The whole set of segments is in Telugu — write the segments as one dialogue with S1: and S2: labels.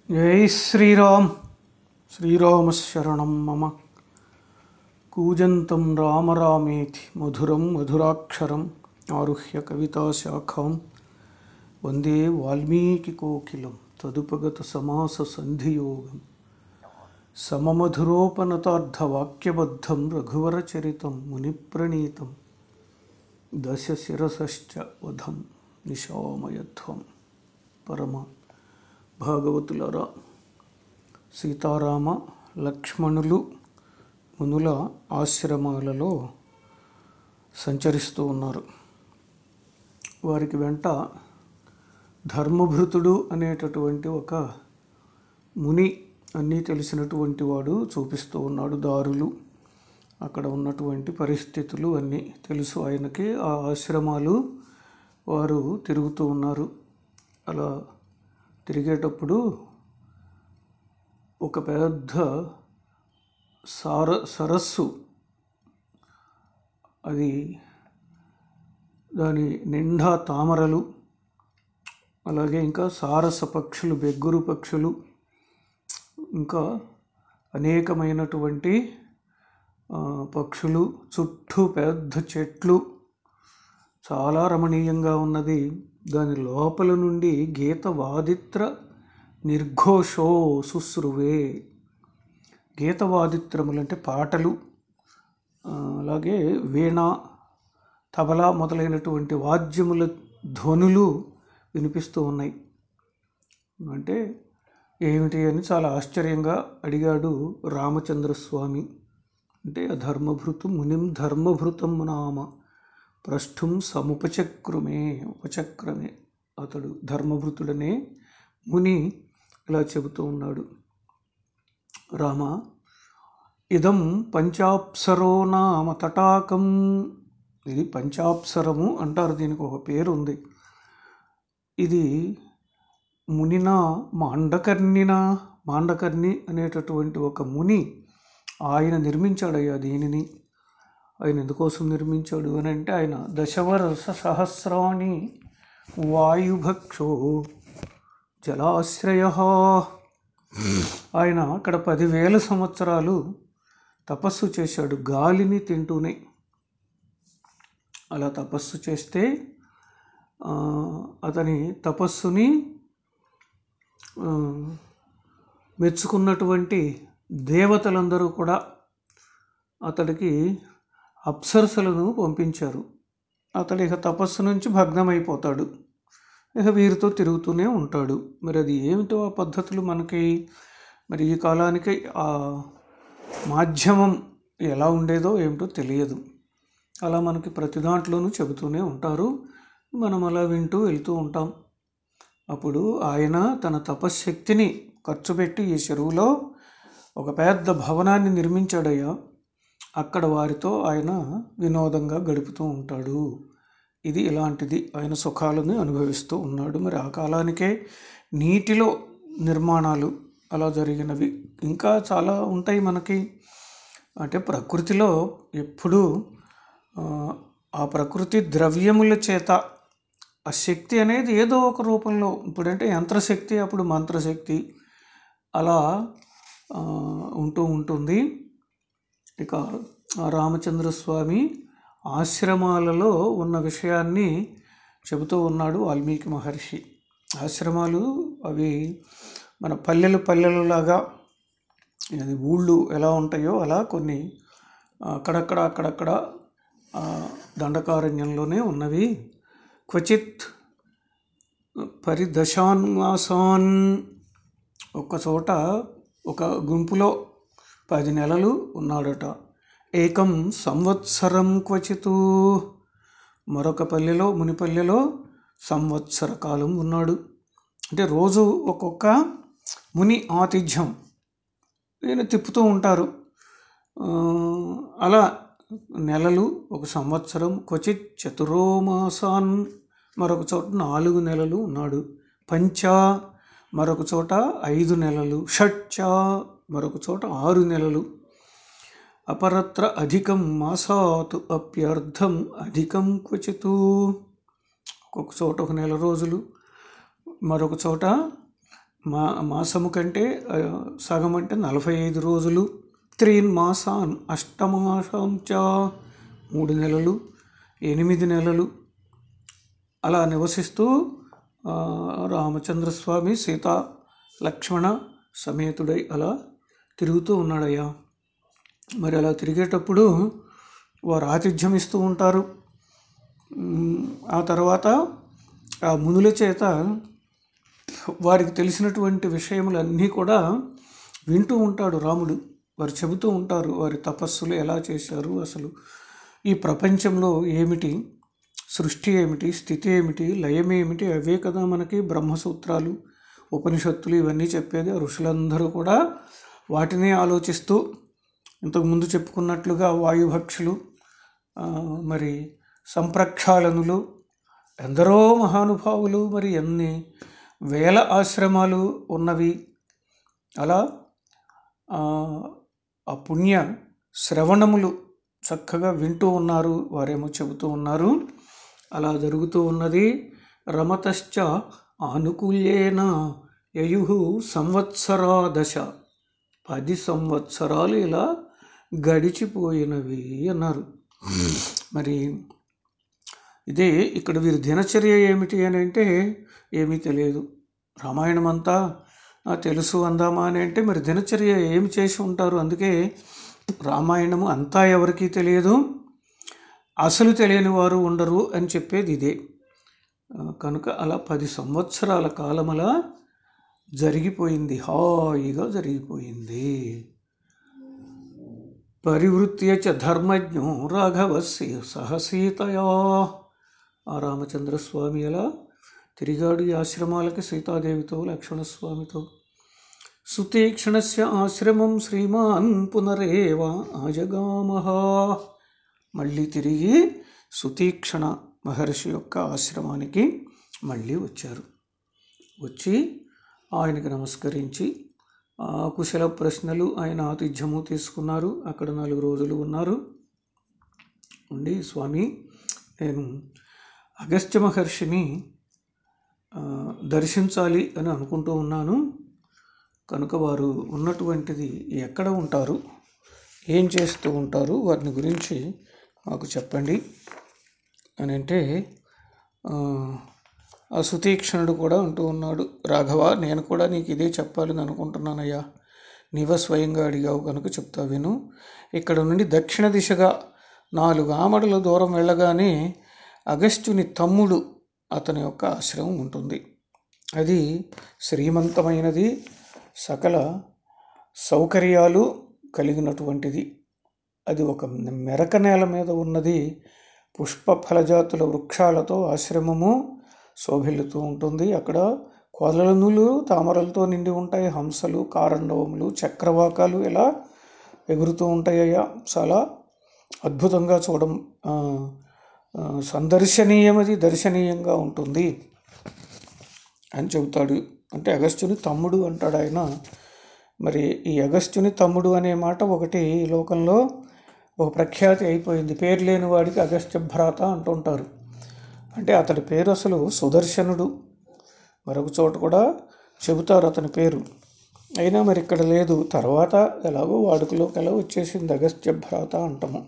S1: జై శ్రీరామ్ శ్రీరామశరణం మమ కూజంతం రామ రామేతి మధురం మధురాక్షరం ఆరుహ్య కవితాశాఖాం వందే వాల్మీకికోకిలం తదుపగత సమాస సంధియోగం సమమధురోపనతార్థవాక్యబద్ధం రఘువరచరితం మునిప్రణీతం దశశిరసశ్చ వధం నిశామయధ్వం పరమ భాగవతులరా సీతారామ లక్ష్మణులు మునుల ఆశ్రమాలలో సంచరిస్తూ ఉన్నారు వారికి వెంట ధర్మభృతుడు అనేటటువంటి ఒక ముని అన్నీ తెలిసినటువంటి వాడు చూపిస్తూ ఉన్నాడు దారులు అక్కడ ఉన్నటువంటి పరిస్థితులు అన్నీ తెలుసు ఆయనకి ఆ ఆశ్రమాలు వారు తిరుగుతూ ఉన్నారు అలా తిరిగేటప్పుడు ఒక పెద్ద సార సరస్సు అది దాని నిండా తామరలు అలాగే ఇంకా సారస పక్షులు బెగ్గురు పక్షులు ఇంకా అనేకమైనటువంటి ఆ, పక్షులు చుట్టూ పెద్ద చెట్లు చాలా రమణీయంగా ఉన్నది దాని లోపల నుండి గీత వాదిత్ర నిర్ఘోషో శుశ్రువే గీతవాదిత్రములు అంటే పాటలు ఆ, అలాగే వీణ తబలా మొదలైనటువంటి వాద్యముల ధ్వనులు వినిపిస్తూ ఉన్నాయి అంటే ఏమిటి అని చాలా ఆశ్చర్యంగా అడిగాడు రామచంద్రస్వామి అంటే ధర్మభృతు మునిం ధర్మభృతం నామ ప్రష్ఠుం సముపచక్రమే ఉపచక్రమే అతడు ధర్మభృతుడనే ముని ఇలా చెబుతూ ఉన్నాడు రామ ఇదం పంచాప్సరో నామ తటాకం ఇది పంచాప్సరము అంటారు దీనికి ఒక పేరు ఉంది ఇది మునిన మాండకర్ణిన మాండకర్ణి అనేటటువంటి ఒక ముని ఆయన నిర్మించాడయ్యా దీనిని ఆయన ఎందుకోసం నిర్మించాడు అని అంటే ఆయన దశవరస సహస్రాణి వాయుభక్షో జలాశ్రయ ఆయన అక్కడ పదివేల సంవత్సరాలు తపస్సు చేశాడు గాలిని తింటూనే అలా తపస్సు చేస్తే ఆ, అతని తపస్సుని ఆ, మెచ్చుకున్నటువంటి దేవతలందరూ కూడా అతడికి అప్సరసలను పంపించారు అతడు ఇక తపస్సు నుంచి భగ్నమైపోతాడు ఇక వీరితో తిరుగుతూనే ఉంటాడు మరి అది ఏమిటో ఆ పద్ధతులు మనకి మరి ఈ కాలానికి ఆ మాధ్యమం ఎలా ఉండేదో ఏమిటో తెలియదు అలా మనకి ప్రతి దాంట్లోనూ చెబుతూనే ఉంటారు మనం అలా వింటూ వెళ్తూ ఉంటాం అప్పుడు ఆయన తన తపశ్శక్తిని ఖర్చు పెట్టి ఈ చెరువులో ఒక పెద్ద భవనాన్ని నిర్మించాడయ్యా అక్కడ వారితో ఆయన వినోదంగా గడుపుతూ ఉంటాడు ఇది ఇలాంటిది ఆయన సుఖాలను అనుభవిస్తూ ఉన్నాడు మరి ఆ కాలానికే నీటిలో నిర్మాణాలు అలా జరిగినవి ఇంకా చాలా ఉంటాయి మనకి అంటే ప్రకృతిలో ఎప్పుడూ ఆ, ఆ ప్రకృతి ద్రవ్యముల చేత ఆ శక్తి అనేది ఏదో ఒక రూపంలో ఇప్పుడంటే యంత్రశక్తి అప్పుడు మంత్రశక్తి అలా ఆ, ఉంటూ ఉంటుంది ఇక ఆ రామచంద్రస్వామి ఆశ్రమాలలో ఉన్న విషయాన్ని చెబుతూ ఉన్నాడు వాల్మీకి మహర్షి ఆశ్రమాలు అవి మన పల్లెలు పల్లెలులాగా అది ఊళ్ళు ఎలా ఉంటాయో అలా కొన్ని అక్కడక్కడ అక్కడక్కడ ఆ, దండకారణ్యంలోనే ఉన్నవి క్వచిత్ పరిదశాన్మాసాన్ ఒక చోట ఒక గుంపులో పది నెలలు ఉన్నాడట ఏకం సంవత్సరం క్వచితు మరొక పల్లెలో మునిపల్లెలో సంవత్సర కాలం ఉన్నాడు అంటే రోజు ఒక్కొక్క ముని ఆతిథ్యం ఈయన తిప్పుతూ ఉంటారు ఆ, అలా నెలలు ఒక సంవత్సరం క్వచిత్ చతురోమాసాన్ మరొక చోట నాలుగు నెలలు ఉన్నాడు పంచ మరొక చోట ఐదు నెలలు షట్చ మరొక చోట ఆరు నెలలు అపరత్ర అధికం మాసాతు అప్యర్థం అధికం క్వచితు ఒక్కొక్క చోట ఒక నెల రోజులు మరొక చోట మా మాసము కంటే ఆ, సగం అంటే నలభై ఐదు రోజులు త్రీన్ మాసాన్ అష్టమాసం చ మూడు నెలలు ఎనిమిది నెలలు అలా నివసిస్తూ ఆ, రామచంద్రస్వామి సీత లక్ష్మణ సమేతుడై అలా తిరుగుతూ ఉన్నాడయ్యా మరి అలా తిరిగేటప్పుడు వారు ఆతిథ్యం ఇస్తూ ఉంటారు మ్, ఆ తర్వాత ఆ మునుల చేత వారికి తెలిసినటువంటి విషయములన్నీ కూడా వింటూ ఉంటాడు రాముడు వారు చెబుతూ ఉంటారు వారి తపస్సులు ఎలా చేశారు అసలు ఈ ప్రపంచంలో ఏమిటి సృష్టి ఏమిటి స్థితి ఏమిటి లయం ఏమిటి అవే కదా మనకి బ్రహ్మసూత్రాలు ఉపనిషత్తులు ఇవన్నీ చెప్పేది ఆ ఋషులందరూ కూడా వాటినే ఆలోచిస్తూ ఇంతకుముందు చెప్పుకున్నట్లుగా వాయుభక్షులు ఆ, మరి సంప్రక్షాళనులు ఎందరో మహానుభావులు మరి ఎన్ని వేల ఆశ్రమాలు ఉన్నవి అలా ఆ, ఆ పుణ్య శ్రవణములు చక్కగా వింటూ ఉన్నారు వారేమో చెబుతూ ఉన్నారు అలా జరుగుతూ ఉన్నది రమతశ్చ ఆనుకూల్యేన యయు సంవత్సరాదశ పది సంవత్సరాలు ఇలా గడిచిపోయినవి అన్నారు మరి ఇదే ఇక్కడ వీరి దినచర్య ఏమిటి అని అంటే ఏమీ తెలియదు రామాయణం అంతా ఆ, తెలుసు అందామా అని అంటే మరి దినచర్య ఏమి చేసి ఉంటారు అందుకే రామాయణము అంతా ఎవరికీ తెలియదు అసలు తెలియని వారు ఉండరు అని చెప్పేది ఇదే ఆ, కనుక అలా పది సంవత్సరాల కాలం అలా జరిగిపోయింది హాయిగా జరిగిపోయింది పరివృత్య చ ధర్మజ్ఞో రాఘవస్య సహసీతయా ఆ రామచంద్రస్వామి అలా తిరిగాడు ఈ ఆశ్రమాలకి సీతాదేవితో లక్ష్మణస్వామితో సుతీక్ష్ణస్య ఆశ్రమం శ్రీమాన్ పునరేవ ఆజగామహ మళ్ళీ తిరిగి సుతీక్షణ మహర్షి యొక్క ఆశ్రమానికి మళ్ళీ వచ్చారు వచ్చి ఆయనకి నమస్కరించి ఆ కుశల ప్రశ్నలు ఆయన ఆతిథ్యము తీసుకున్నారు అక్కడ నాలుగు రోజులు ఉన్నారు ఉండి స్వామి నేను అగస్త్య మహర్షిని ఆ, దర్శించాలి అని అనుకుంటూ ఉన్నాను కనుక వారు ఉన్నటువంటిది ఎక్కడ ఉంటారు ఏం చేస్తూ ఉంటారు వారిని గురించి మాకు చెప్పండి అని అంటే ఆ, ఆ సుతీక్షణుడు కూడా అంటూ ఉన్నాడు రాఘవ నేను కూడా నీకు ఇదే చెప్పాలని అనుకుంటున్నానయ్యా నీవ స్వయంగా అడిగావు కనుక చెప్తా విను ఇక్కడ నుండి దక్షిణ దిశగా నాలుగు ఆమడల దూరం వెళ్ళగానే అగస్త్యుని తమ్ముడు అతని యొక్క ఆశ్రమం ఉంటుంది అది శ్రీమంతమైనది సకల సౌకర్యాలు కలిగినటువంటిది అది ఒక మెరక నేల మీద ఉన్నది పుష్ప ఫలజాతుల వృక్షాలతో ఆశ్రమము శోభిల్లుతూ ఉంటుంది అక్కడ కొలనులు తామరలతో నిండి ఉంటాయి హంసలు కారండవములు చక్రవాకాలు ఇలా ఎగురుతూ ఉంటాయ్యా చాలా అద్భుతంగా చూడం ఆ, ఆ, సందర్శనీయమది దర్శనీయంగా ఉంటుంది అని చెబుతాడు అంటే అగస్త్యుని తమ్ముడు అంటాడు ఆయన మరి ఈ అగస్త్యుని తమ్ముడు అనే మాట ఒకటి ఈ లోకంలో ఒక ప్రఖ్యాతి అయిపోయింది పేరు లేని వాడికి అగస్త్య భ్రాత అంటుంటారు అంటే అతడి పేరు అసలు సుదర్శనుడు మరొక చోట కూడా చెబుతారు అతని పేరు అయినా మరి ఇక్కడ లేదు తర్వాత ఎలాగో వాడుకలోకి ఎలా వచ్చేసింది అగస్త్య భ్రాత అంటాము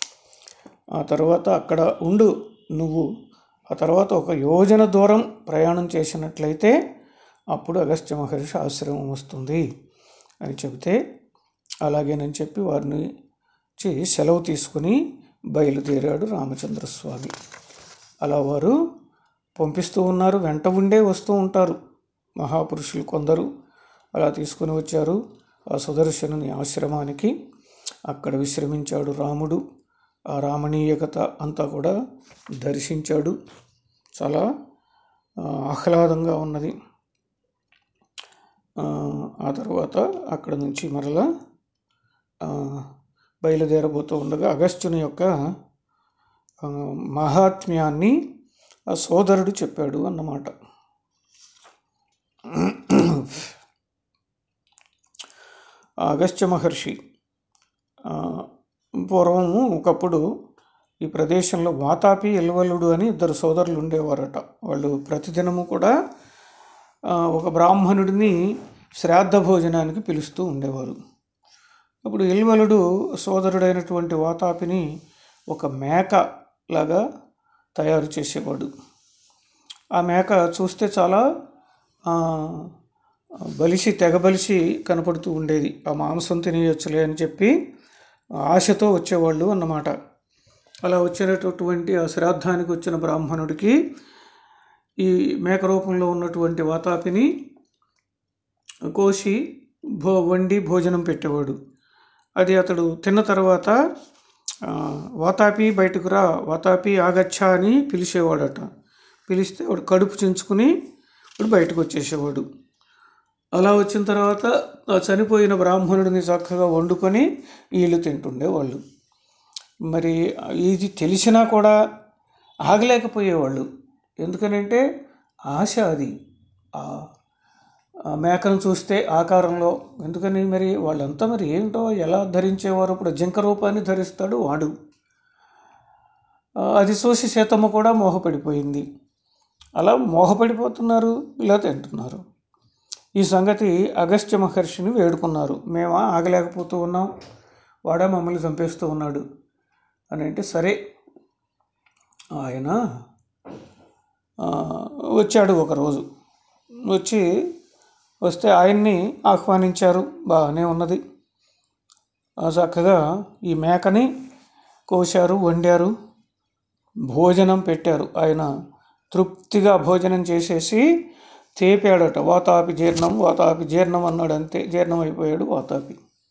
S1: ఆ తర్వాత అక్కడ ఉండు నువ్వు ఆ తర్వాత ఒక యోజన దూరం ప్రయాణం చేసినట్లయితే అప్పుడు అగస్త్య మహర్షి ఆశ్రమం వస్తుంది అని చెబితే అలాగేనని చెప్పి వారిని చి సెలవు తీసుకుని బయలుదేరాడు రామచంద్రస్వామి అలా వారు పంపిస్తూ ఉన్నారు వెంట ఉండే వస్తూ ఉంటారు మహాపురుషులు కొందరు అలా తీసుకుని వచ్చారు ఆ సుదర్శనుని ఆశ్రమానికి అక్కడ విశ్రమించాడు రాముడు ఆ రామణీయకత అంతా కూడా దర్శించాడు చాలా ఆ, ఆహ్లాదంగా ఉన్నది ఆ, ఆ తర్వాత అక్కడ నుంచి మరలా ఆ, బయలుదేరబోతూ ఉండగా అగస్త్యుని యొక్క ఆ, మహాత్మ్యాన్ని ఆ సోదరుడు చెప్పాడు అన్నమాట ఆ అగస్త్య మహర్షి ఆ, పూర్వము ఒకప్పుడు ఈ ప్రదేశంలో వాతాపి ఎల్వలుడు అని ఇద్దరు సోదరులు ఉండేవారట వాళ్ళు ప్రతిదినము కూడా ఆ, ఒక బ్రాహ్మణుడిని శ్రాద్ధ భోజనానికి పిలుస్తూ ఉండేవారు అప్పుడు ఇల్వలుడు సోదరుడైనటువంటి వాతాపిని ఒక మేక లాగా తయారు చేసేవాడు ఆ మేక చూస్తే చాలా ఆ, బలిసి తెగబలిసి కనపడుతూ ఉండేది ఆ మాంసం తినేయొచ్చులే అని చెప్పి ఆశతో వచ్చేవాళ్ళు అన్నమాట అలా వచ్చినటువంటి ఆ శ్రాద్ధానికి వచ్చిన బ్రాహ్మణుడికి ఈ మేక రూపంలో ఉన్నటువంటి వాతాపిని కోసి భో వండి భోజనం పెట్టేవాడు అది అతడు తిన్న తర్వాత ఆ, వాతాపి బయటకు రా వాతాపి ఆగచ్చా అని పిలిచేవాడట పిలిస్తే వాడు కడుపు చించుకుని వాడు బయటకు వచ్చేసేవాడు అలా వచ్చిన తర్వాత ఆ చనిపోయిన బ్రాహ్మణుడిని చక్కగా వండుకొని వీళ్ళు తింటుండేవాళ్ళు మరి ఇది తెలిసినా కూడా ఆగలేకపోయేవాళ్ళు ఎందుకనంటే ఆశ అది ఆ ఆ మేకను చూస్తే ఆకారంలో ఎందుకని మరి వాళ్ళంతా మరి ఏంటో ఎలా ధరించేవారు ఇప్పుడు జింక రూపాన్ని ధరిస్తాడు వాడు ఆ, అది చూసి సీతమ్మ కూడా మోహపడిపోయింది అలా మోహపడిపోతున్నారు ఇలా తింటున్నారు ఈ సంగతి అగస్త్య మహర్షిని వేడుకున్నారు మేమా ఆగలేకపోతూ ఉన్నాం వాడే మమ్మల్ని చంపేస్తూ ఉన్నాడు అని అంటే సరే ఆయన ఆ, వచ్చాడు ఒకరోజు వచ్చి వస్తే ఆయన్ని ఆహ్వానించారు బాగానే ఉన్నది ఆ చక్కగా ఈ మేకని కోశారు వండారు భోజనం పెట్టారు ఆయన తృప్తిగా భోజనం చేసేసి తేపాడట వాతాపి జీర్ణం వాతాపి జీర్ణం అన్నాడు అంతే జీర్ణం అయిపోయాడు వాతాపి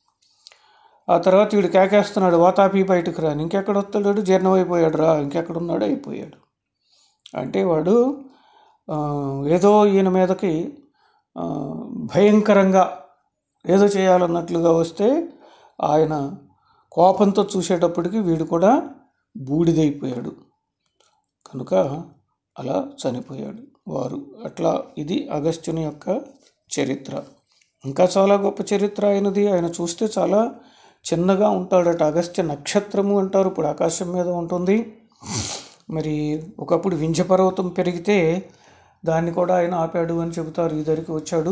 S1: ఆ తర్వాత వీడు కేకేస్తున్నాడు వాతాపి బయటకు రాని ఇంకెక్కడ వస్తాడు జీర్ణం అయిపోయాడు రా ఇంకెక్కడున్నాడు అయిపోయాడు అంటే వాడు ఆ, ఏదో ఈయన మీదకి ఆ, భయంకరంగా ఏదో చేయాలన్నట్లుగా వస్తే ఆయన కోపంతో చూసేటప్పటికి వీడు కూడా బూడిదైపోయాడు కనుక అలా చనిపోయాడు వారు అట్లా ఇది అగస్త్యుని యొక్క చరిత్ర ఇంకా చాలా గొప్ప చరిత్ర అయినది ఆయన చూస్తే చాలా చిన్నగా ఉంటాడట అగస్త్య నక్షత్రము అంటారు ఇప్పుడు ఆకాశం మీద ఉంటుంది మరి ఒకప్పుడు వింధ్య పర్వతం పెరిగితే దాన్ని కూడా ఆయన ఆపాడు అని చెబుతారు ఈ ధరికి వచ్చాడు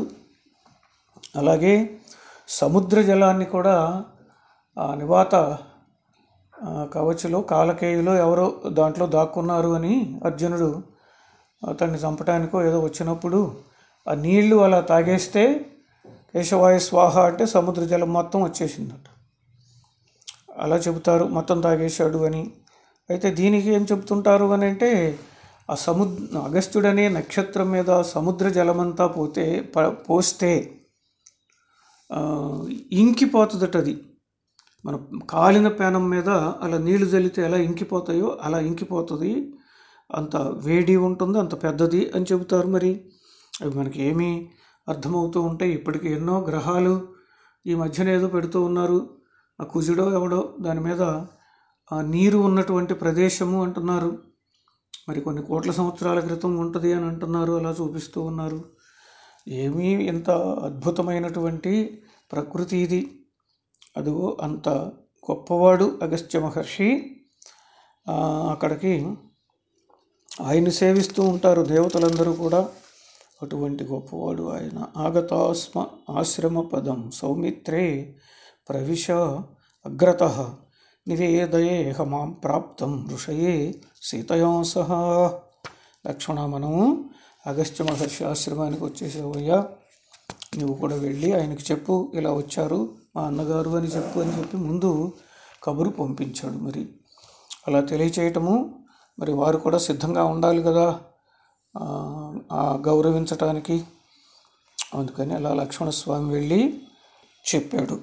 S1: అలాగే సముద్ర జలాన్ని కూడా ఆ నివాత ఆ, కవచులో కాలకేయులో ఎవరో దాంట్లో దాక్కున్నారు అని అర్జునుడు అతన్ని చంపటానికో ఏదో వచ్చినప్పుడు ఆ నీళ్లు అలా తాగేస్తే కేశవాయ స్వాహ అంటే సముద్ర జలం మొత్తం వచ్చేసిందట అలా చెబుతారు మొత్తం తాగేశాడు అని అయితే దీనికి ఏం చెప్తుంటారు అని అంటే ఆ సముద్ర అగస్త్యుడనే నక్షత్రం మీద సముద్ర జలమంతా పోతే ప- పోస్తే ఆ, ఇంకిపోతుందట అది మన కాలిన పేనం మీద అలా నీళ్లు చల్లితే ఎలా ఇంకిపోతాయో అలా ఇంకిపోతుంది అంత వేడి ఉంటుంది అంత పెద్దది అని చెబుతారు మరి అవి మనకి ఏమీ అర్థమవుతూ ఉంటాయి ఇప్పటికి ఎన్నో గ్రహాలు ఈ మధ్యన ఏదో పెడుతూ ఉన్నారు ఆ కుజుడో ఎవడో దాని మీద ఆ నీరు ఉన్నటువంటి ప్రదేశము అంటున్నారు మరి కొన్ని కోట్ల సంవత్సరాల క్రితం ఉంటుంది అని అంటున్నారు అలా చూపిస్తూ ఉన్నారు ఏమీ ఇంత అద్భుతమైనటువంటి ప్రకృతి ఇది అదిగో అంత గొప్పవాడు అగస్త్య మహర్షి ఆ, అక్కడికి ఆయన్ని సేవిస్తూ ఉంటారు దేవతలందరూ కూడా అటువంటి గొప్పవాడు ఆయన ఆగతాస్మ ఆశ్రమ పదం సౌమిత్రే ప్రవిశ అగ్రత నివేదయేహ మాం ప్రాప్తం ఋషయే సీతయా సహా లక్ష్మణ మనము అగస్త్య మహర్షి ఆశ్రమానికి వచ్చేసావయ్యా నువ్వు కూడా వెళ్ళి ఆయనకి చెప్పు ఇలా వచ్చారు మా అన్నగారు అని చెప్పు అని చెప్పి ముందు కబురు పంపించాడు మరి అలా తెలియచేయటము మరి వారు కూడా సిద్ధంగా ఉండాలి కదా ఆ, ఆ గౌరవించటానికి అందుకని అలా లక్ష్మణస్వామి వెళ్ళి చెప్పాడు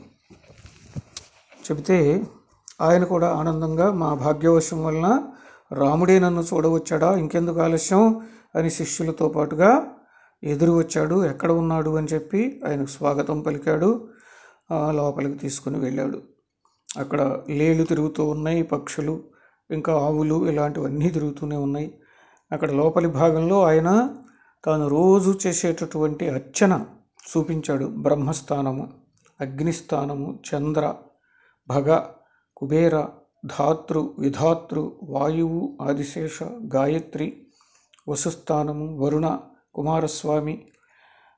S1: చెబితే ఆయన కూడా ఆనందంగా మా భాగ్యవశం వలన రాముడే నన్ను చూడవచ్చాడా ఇంకెందుకు ఆలస్యం అని శిష్యులతో పాటుగా ఎదురు వచ్చాడు ఎక్కడ ఉన్నాడు అని చెప్పి ఆయనకు స్వాగతం పలికాడు ఆ, లోపలికి తీసుకుని వెళ్ళాడు అక్కడ లేళ్ళు తిరుగుతూ ఉన్నాయి పక్షులు ఇంకా ఆవులు ఇలాంటివన్నీ తిరుగుతూనే ఉన్నాయి అక్కడ లోపలి భాగంలో ఆయన తాను రోజు చేసేటటువంటి అర్చన చూపించాడు బ్రహ్మస్థానము అగ్నిస్థానము చంద్ర భగ కుబేర ధాతృ విధాతృ వాయువు ఆదిశేష గాయత్రి వసుస్థానము వరుణ కుమారస్వామి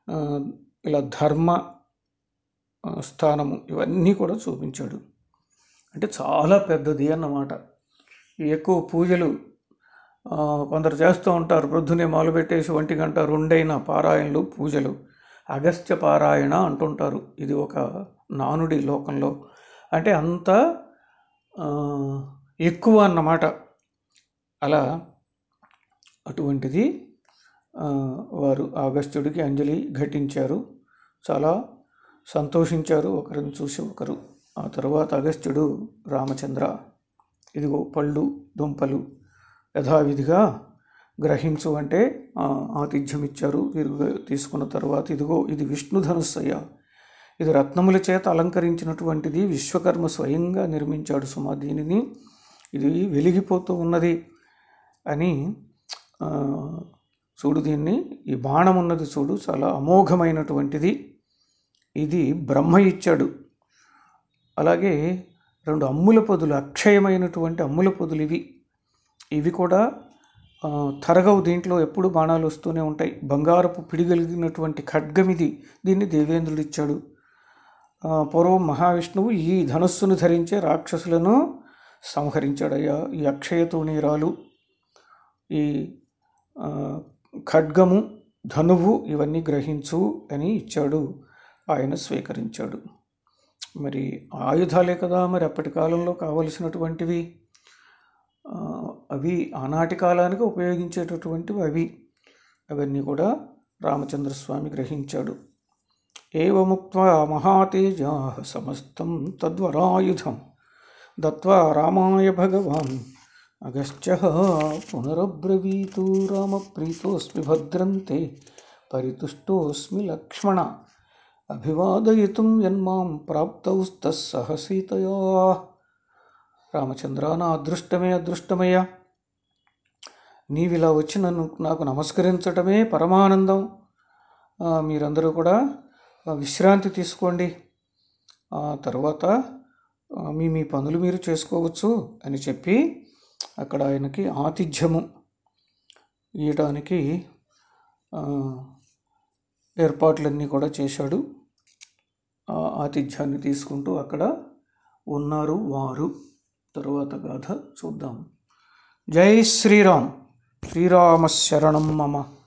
S1: ఆ, ఇలా ధర్మ ఆ, స్థానము ఇవన్నీ కూడా చూపించాడు అంటే చాలా పెద్దది అన్నమాట ఎక్కువ పూజలు ఆ, కొందరు చేస్తూ ఉంటారు ప్రొద్దునే మొదలుపెట్టేసి ఒంటి గంట రెండైన పారాయణలు పూజలు అగస్త్య పారాయణ అంటుంటారు ఇది ఒక నానుడి లోకంలో అంటే అంత ఆ, ఎక్కువ అన్నమాట అలా అటువంటిది ఆ, వారు అగస్త్యుడికి అంజలి ఘటించారు చాలా సంతోషించారు ఒకరిని చూసి ఒకరు ఆ తర్వాత అగస్త్యుడు రామచంద్ర ఇదిగో పళ్ళు దుంపలు యథావిధిగా గ్రహించు అంటే ఆ, ఆతిథ్యం ఇచ్చారు వీరు తీసుకున్న తర్వాత ఇదిగో ఇది విష్ణు ధనుస్సయ్య ఇది రత్నముల చేత అలంకరించినటువంటిది విశ్వకర్మ స్వయంగా నిర్మించాడు సుమా దీనిని ఇది వెలిగిపోతూ ఉన్నది అని ఆ, చూడు దీన్ని ఈ బాణం ఉన్నది చూడు చాలా అమోఘమైనటువంటిది ఇది బ్రహ్మ ఇచ్చాడు అలాగే రెండు అమ్ముల పొదులు అక్షయమైనటువంటి అమ్ముల పొదులు ఇవి ఇవి కూడా ఆ, తరగవు దీంట్లో ఎప్పుడు బాణాలు వస్తూనే ఉంటాయి బంగారపు పిడిగలిగినటువంటి ఖడ్గం ఇది దీన్ని దేవేంద్రుడు ఇచ్చాడు ఆ, పూర్వం మహావిష్ణువు ఈ ధనుస్సును ధరించే రాక్షసులను సంహరించాడయ్యా ఈ అక్షయ తూణీరాలు ఈ ఆ, ఖడ్గము ధనువు ఇవన్నీ గ్రహించు అని ఇచ్చాడు ఆయన స్వీకరించాడు మరి ఆయుధాలే కదా మరి అప్పటి కాలంలో కావలసినటువంటివి ఆ, అవి ఆనాటి కాలానికి ఉపయోగించేటటువంటివి అవి అవన్నీ కూడా రామచంద్రస్వామి గ్రహించాడు ఏవముక్త్వా మహాతేజా సమస్తం తద్వరాయుధం దత్వా రామాయ భగవాన్ అగస్త్య పునరబ్రవీతు రామప్రీతోస్మి భద్రంతే పరితుష్టోస్మి లక్ష్మణ అభివాదయితుం యన్మాం ప్రాప్తౌస్తస్సహ సీతయా రామచంద్ర నా అదృష్టమే అదృష్టమయ్యా నీవిలా వచ్చి నన్ను నాకు నమస్కరించటమే పరమానందం ఆ, మీరందరూ కూడా ఆ, విశ్రాంతి తీసుకోండి ఆ తర్వాత ఆ, మీ మీ పనులు మీరు చేసుకోవచ్చు అని చెప్పి అక్కడ ఆయనకి ఆతిథ్యము ఇయడానికి ఆ, ఏర్పాట్లన్నీ కూడా చేశాడు ఆ ఆతిథ్యాన్ని తీసుకుంటూ అక్కడ ఉన్నారు వారు తరువాత గాథ చూద్దాం జై శ్రీరామ్ శ్రీరామ శరణం మమ